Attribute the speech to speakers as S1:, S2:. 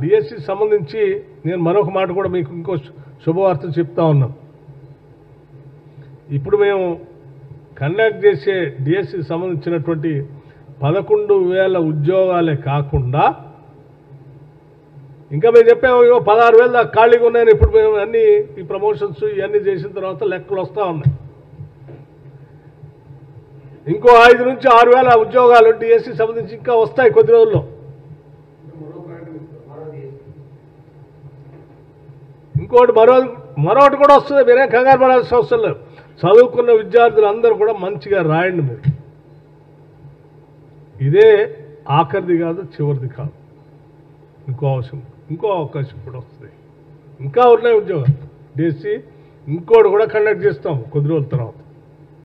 S1: DSC సంబంధించి నేను మరొక మాట కూడా మీకు ఇంకో శు- శుభవార్త చెప్తా ఉన్నాం ఇప్పుడు మేము కండక్ట్ చేసే డిఎస్సికి సంబంధించినటువంటి పదకొండు వేల ఉద్యోగాలే కాకుండా ఇంకా మేము చెప్పాము ఇగో పదహారు వేలు దాకా ఖాళీగా ఉన్నాయని ఇప్పుడు మేము అన్ని ఈ ప్రమోషన్స్ ఇవన్నీ చేసిన తర్వాత లెక్కలు వస్తూ ఉన్నాయి ఇంకో ఐదు నుంచి ఆరు వేల ఉద్యోగాలు డిఎస్సి సంబంధించి ఇంకా వస్తాయి కొద్ది రోజుల్లో ఇంకోటి మరో మరొకటి కూడా వస్తుంది మీరేం కంగారు పడాల్సిన అవసరం లేదు చదువుకున్న విద్యార్థులు అందరూ కూడా మంచిగా రాయండి మీరు ఇదే ఆఖరిది కాదు చివరిది కాదు ఇంకో అవసరం ఇంకో అవకాశం కూడా వస్తుంది ఇంకా ఉన్నాయి ఉద్యోగాలు డిఎస్సి ఇంకోటి కూడా కండక్ట్ చేస్తాం కొద్ది రోజుల తర్వాత